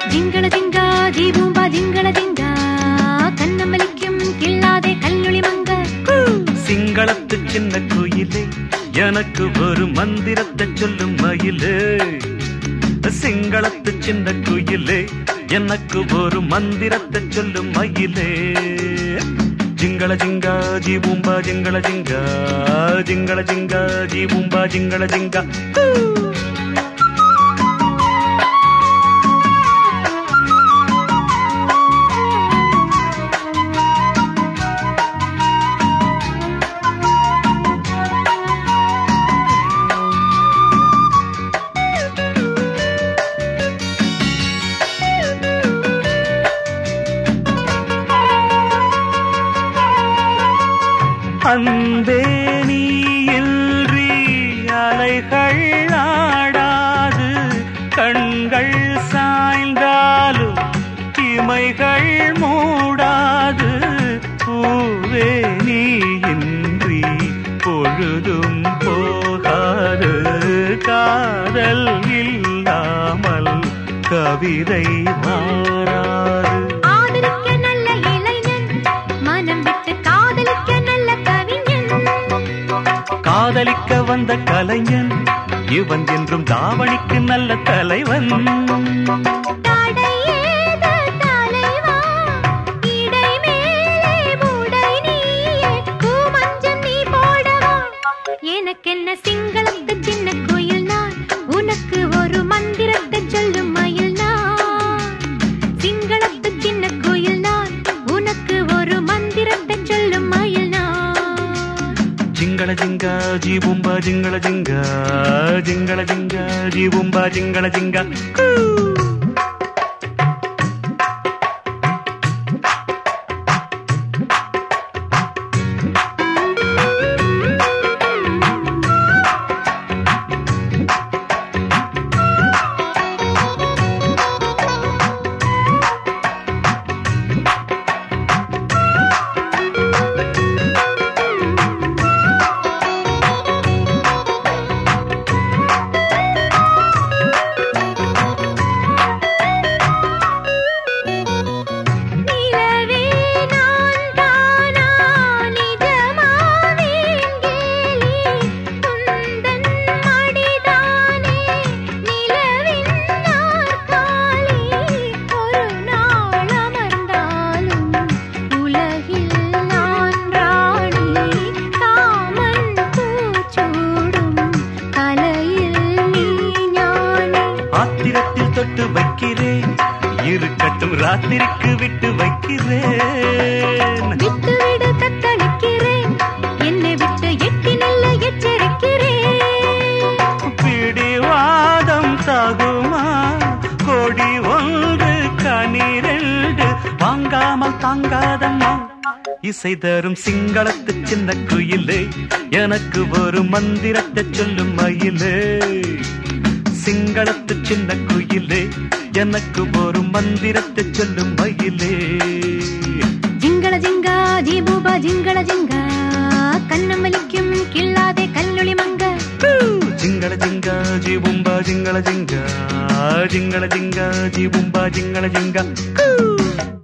ജിങ്കള ജിങ്ക ജീവൂമ്പ ജിങ്കള ജിങ്ക കണ്ണമലിക്കും കിള്ളാതെ കല്ലുളി മങ്ക சிங்களத்து சின்ன குயிலே எனக்கு ஒரு மந்திரத்தை சொல்லும் மயிலே சிங்களத்து சின்ன குயிலே எனக்கு ஒரு மந்திரத்தை சொல்லும் மயிலே ஜிங்கள ஜிங்கா ஜீபூம்பா ஜிங்கள ஜிங்கா ஜிங்கள ஜிங்கா ஜீபூம்பா ஜிங்கள ஜிங்கா அன்பே நீ இன்றி அலைகள் ஆடாது கண்கள் சாய்ந்தாலும் இமைகள் மூடாது பூவே நீ இன்றி பொழுதும் போகாது காதல் இல்லாமல் கவிதை மாறாது ஆதரிக்க நல்ல இளைஞன் மனம் விட்டு காதலிக்க நல்ல கவிஞன் காதலிக்க வந்த கலைஞன் இவன் என்றும் தாவணிக்கு நல்ல தலைவன் தடையேத தலைவா இடை மேலே மூடை நீயே பூமஞ்சம் நீ போடவா எனக்கென்ன சிங்களத்து சின்ன கோயில் நான் உனக்கு ஒரு மந்திரத்தை சொல்லும் மயில் நான் சிங்களத்து சின்ன கோயில் நான் உனக்கு ஒரு மந்திரத்தை சொல்லும் மயில் நான் ஜிங்கள ஜிங்கா ஜீபும்பா ஜிங்கள ஜிங்கா ஜிங்கள ஜிங்கா ஜீபும்பா ஜிங்கள ஜிங்கா நிலவே நான் தானா நிஜமாவேன் கேலி குந்தன் மடிதானே நிலவின் நாற்காலி ஒரு நாள் அமர்ந்தாலும் உலகில் நான் ராணி காமன் பூச்சூடும் கலையில் நீ ஞானி ஆத்திரத்தில் தொட்டு வைக்கிறேன் இருக்கட்டும் ராத்திரிக்கு விட்டு வைக்கிறேன் விட்டு விடு தத்தளிக்கிறேன் என்னை விட்டு எட்டி நில்ல எச்சரிக்கிறேன் பிடிவாதம் தகுமா கொடி ஒன்று கனிரெண்டு வாங்காமல் தாங்காதம்மா இசை தரும் சிங்களத்து சின்ன குயிலே எனக்கு ஒரு மந்திரத்தை சொல்லும் மயிலே சிங்களத்து சின்ன குயிலே எனக்கு ஒரு மந்திரத்தை சொல்லும் மயிலே ജിങ്കള ജിങ്ക ജീബൂബ ജിങ്കള ജിങ്ക കണ്ണമലിക്കും കിള്ളാതെ കല്ലുളി മങ്ക ജിങ്ങള ജിങ്ക ജീബുംബ ജിങ്ങള ജിങ്ക ജിങ്ങള ജിങ്ക ജീബുംബ ജിങ്ങള ജിങ്ക